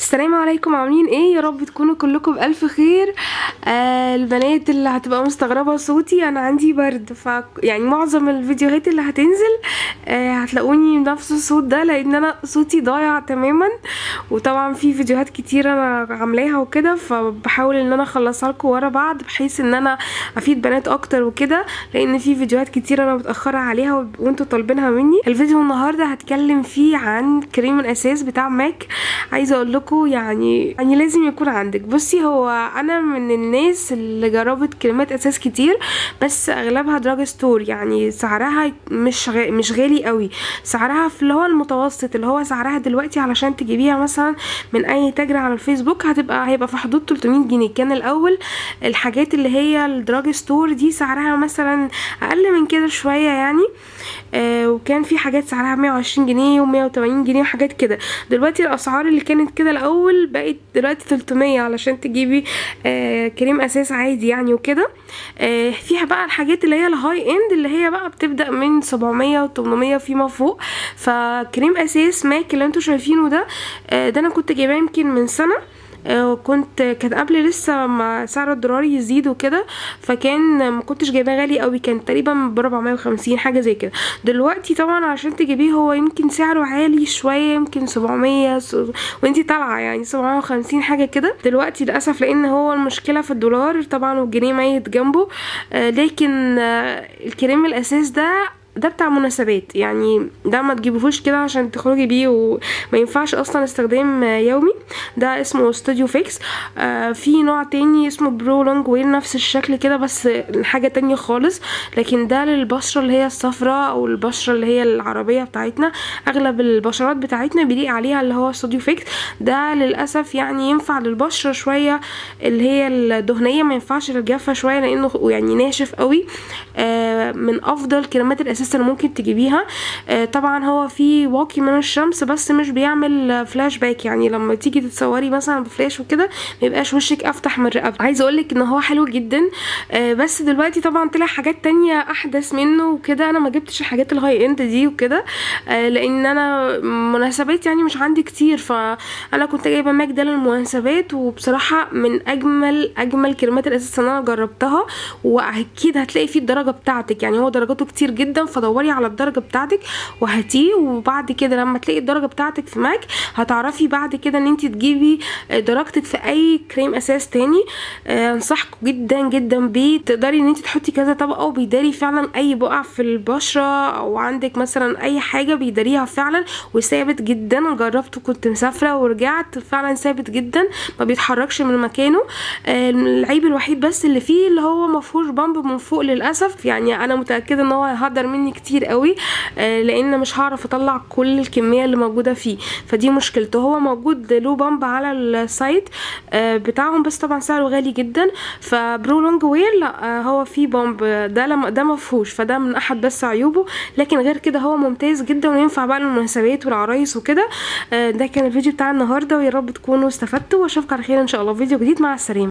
السلام عليكم عاملين ايه يا رب تكونوا كلكم بألف خير آه البنات اللي هتبقى مستغربة صوتي انا عندي برد ف يعني معظم الفيديوهات اللي هتنزل آه هتلاقوني بنفس الصوت ده لان انا صوتي ضايع تماما وطبعا في فيديوهات كتير انا عاملاها وكده فبحاول ان انا اخلصها لكم ورا بعض بحيث ان انا افيد بنات اكتر وكده لان في فيديوهات كتير انا متاخره عليها وانتوا طالبينها مني الفيديو النهارده هتكلم فيه عن كريم الاساس بتاع ماك عايزه اقول لكم يعني يعني لازم يكون عندك بصي هو انا من الناس اللي جربت كريمات اساس كتير بس اغلبها دراج ستور يعني سعرها مش غ... مش غالي قوي سعرها في اللي هو المتوسط اللي هو سعرها دلوقتي علشان تجيبيها مثلا من اي تاجر على الفيسبوك هتبقى هيبقى في حدود 300 جنيه كان الاول الحاجات اللي هي الدراج ستور دي سعرها مثلا اقل من كده شويه يعني آه وكان في حاجات سعرها 120 جنيه و180 جنيه وحاجات كده دلوقتي الاسعار اللي كانت كده الاول بقت دلوقتي 300 علشان تجيبي آه كريم اساس عادي يعني وكده آه فيها بقى الحاجات اللي هي الهاي اند اللي هي بقى بتبدا من 700 و800 فيما فوق فكريم اساس ماك اللي انتوا شايفينه ده آه ده انا كنت جايباه يمكن من سنه كنت كان قبل لسه ما سعر الدولار يزيد وكده فكان ما كنتش جايباه غالي قوي كان تقريبا ب 450 حاجه زي كده دلوقتي طبعا عشان تجيبيه هو يمكن سعره عالي شويه يمكن 700 وانتي طالعه يعني 750 حاجه كده دلوقتي للاسف لان هو المشكله في الدولار طبعا والجنيه ميت جنبه لكن الكريم الاساس ده ده بتاع مناسبات يعني ده ما تجيبوهوش كده عشان تخرجي بيه وما ينفعش اصلا استخدام يومي ده اسمه ستوديو فيكس آه في نوع تاني اسمه برو لونج وير نفس الشكل كده بس حاجة تانية خالص لكن ده للبشرة اللي هي الصفراء او البشرة اللي هي العربية بتاعتنا اغلب البشرات بتاعتنا بيليق عليها اللي هو ستوديو فيكس ده للاسف يعني ينفع للبشرة شوية اللي هي الدهنية ما ينفعش للجافة شوية لانه يعني ناشف قوي آه من افضل كريمات الاساس اللي ممكن تجيبيها آه طبعا هو في واقي من الشمس بس مش بيعمل فلاش باك يعني لما تيجي تتصوري مثلا بفلاش وكده ميبقاش وشك افتح من رقبتك عايزه اقولك ان هو حلو جدا آه بس دلوقتي طبعا طلع حاجات تانية احدث منه وكده انا ما جبتش الحاجات الهاي اند دي وكده آه لان انا مناسبات يعني مش عندي كتير فانا كنت جايبه ماك ده للمناسبات وبصراحه من اجمل اجمل كريمات الاساس اللي انا جربتها واكيد هتلاقي فيه الدرجه بتاعتك يعني هو درجاته كتير جدا فدوري على الدرجه بتاعتك وهاتيه وبعد كده لما تلاقي الدرجه بتاعتك في ماك هتعرفي بعد كده ان انت تجيبي درجتك في اي كريم اساس تاني آه انصحكم جدا جدا بيه تقدري ان انت تحطي كذا طبقه وبيداري فعلا اي بقع في البشره او عندك مثلا اي حاجه بيداريها فعلا وثابت جدا جربته كنت مسافره ورجعت فعلا ثابت جدا ما بيتحركش من مكانه آه العيب الوحيد بس اللي فيه اللي هو مفهوش بامب من فوق للاسف يعني انا متاكده ان هو هيهدر مني كتير قوي آه لان مش هعرف اطلع كل الكميه اللي موجوده فيه فدي مشكلته هو موجود له بامب على السايت آه بتاعهم بس طبعا سعره غالي جدا فبرو لونج وير لا آه هو فيه بامب ده لما ده مفهوش فده من احد بس عيوبه لكن غير كده هو ممتاز جدا وينفع بقى للمناسبات والعرايس وكده ده كان الفيديو بتاع النهارده ويا رب تكونوا استفدتوا واشوفكم على خير ان شاء الله فيديو جديد مع السلامه